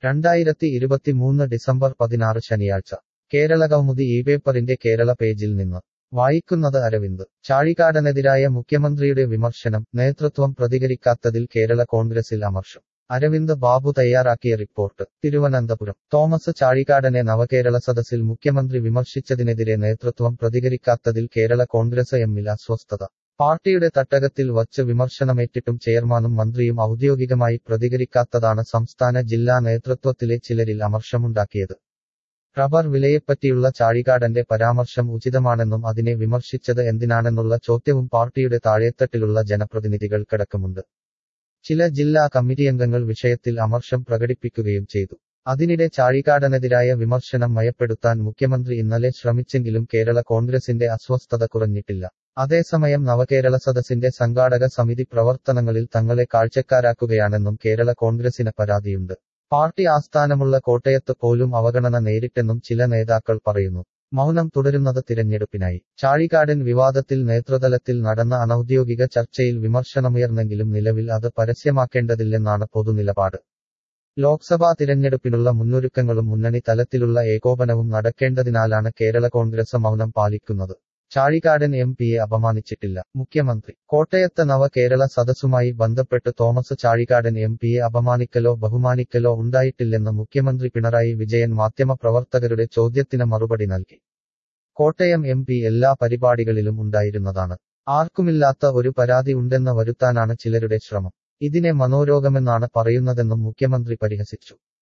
രണ്ടായിരത്തി ഇരുപത്തിമൂന്ന് ഡിസംബർ പതിനാറ് ശനിയാഴ്ച കേരളകൗമുദി ഈ പേപ്പറിന്റെ കേരള പേജിൽ നിന്ന് വായിക്കുന്നത് അരവിന്ദ് ചാഴികാടനെതിരായ മുഖ്യമന്ത്രിയുടെ വിമർശനം നേതൃത്വം പ്രതികരിക്കാത്തതിൽ കേരള കോൺഗ്രസിൽ അമർഷം അരവിന്ദ് ബാബു തയ്യാറാക്കിയ റിപ്പോർട്ട് തിരുവനന്തപുരം തോമസ് ചാഴികാടനെ നവകേരള സദസ്സിൽ മുഖ്യമന്ത്രി വിമർശിച്ചതിനെതിരെ നേതൃത്വം പ്രതികരിക്കാത്തതിൽ കേരള കോൺഗ്രസ് എമ്മിൽ അസ്വസ്ഥത പാർട്ടിയുടെ തട്ടകത്തിൽ വച്ച് വിമർശനമേറ്റിട്ടും ചെയർമാനും മന്ത്രിയും ഔദ്യോഗികമായി പ്രതികരിക്കാത്തതാണ് സംസ്ഥാന ജില്ലാ നേതൃത്വത്തിലെ ചിലരിൽ അമർഷമുണ്ടാക്കിയത് റബ്ബർ വിലയെപ്പറ്റിയുള്ള ചാഴികാടന്റെ പരാമർശം ഉചിതമാണെന്നും അതിനെ വിമർശിച്ചത് എന്തിനാണെന്നുള്ള ചോദ്യവും പാർട്ടിയുടെ താഴേത്തട്ടിലുള്ള ജനപ്രതിനിധികൾക്കടക്കമുണ്ട് ചില ജില്ലാ കമ്മിറ്റിയംഗങ്ങൾ വിഷയത്തിൽ അമർഷം പ്രകടിപ്പിക്കുകയും ചെയ്തു അതിനിടെ ചാഴികാടനെതിരായ വിമർശനം മയപ്പെടുത്താൻ മുഖ്യമന്ത്രി ഇന്നലെ ശ്രമിച്ചെങ്കിലും കേരള കോൺഗ്രസിന്റെ അസ്വസ്ഥത കുറഞ്ഞിട്ടില്ല അതേസമയം നവകേരള സദസ്സിന്റെ സംഘാടക സമിതി പ്രവർത്തനങ്ങളിൽ തങ്ങളെ കാഴ്ചക്കാരാക്കുകയാണെന്നും കേരള കോൺഗ്രസിന് പരാതിയുണ്ട് പാർട്ടി ആസ്ഥാനമുള്ള കോട്ടയത്ത് പോലും അവഗണന നേരിട്ടെന്നും ചില നേതാക്കൾ പറയുന്നു മൗനം തുടരുന്നത് തിരഞ്ഞെടുപ്പിനായി ചാഴികാടൻ വിവാദത്തിൽ നേതൃതലത്തിൽ നടന്ന അനൌദ്യോഗിക ചർച്ചയിൽ വിമർശനമുയർന്നെങ്കിലും നിലവിൽ അത് പരസ്യമാക്കേണ്ടതില്ലെന്നാണ് പൊതുനിലപാട് ലോക്സഭാ തിരഞ്ഞെടുപ്പിനുള്ള മുന്നൊരുക്കങ്ങളും മുന്നണി തലത്തിലുള്ള ഏകോപനവും നടക്കേണ്ടതിനാലാണ് കേരള കോൺഗ്രസ് മൗനം പാലിക്കുന്നത് ചാഴികാടൻ എം പിയെ അപമാനിച്ചിട്ടില്ല മുഖ്യമന്ത്രി കോട്ടയത്ത് നവ കേരള സദസ്സുമായി ബന്ധപ്പെട്ട് തോമസ് ചാഴികാടൻ എം പിയെ അപമാനിക്കലോ ബഹുമാനിക്കലോ ഉണ്ടായിട്ടില്ലെന്ന് മുഖ്യമന്ത്രി പിണറായി വിജയൻ മാധ്യമപ്രവർത്തകരുടെ ചോദ്യത്തിന് മറുപടി നൽകി കോട്ടയം എം പി എല്ലാ പരിപാടികളിലും ഉണ്ടായിരുന്നതാണ് ആർക്കുമില്ലാത്ത ഒരു പരാതി ഉണ്ടെന്ന് വരുത്താനാണ് ചിലരുടെ ശ്രമം ഇതിനെ മനോരോഗമെന്നാണ് പറയുന്നതെന്നും മുഖ്യമന്ത്രി പരിഹസിച്ചു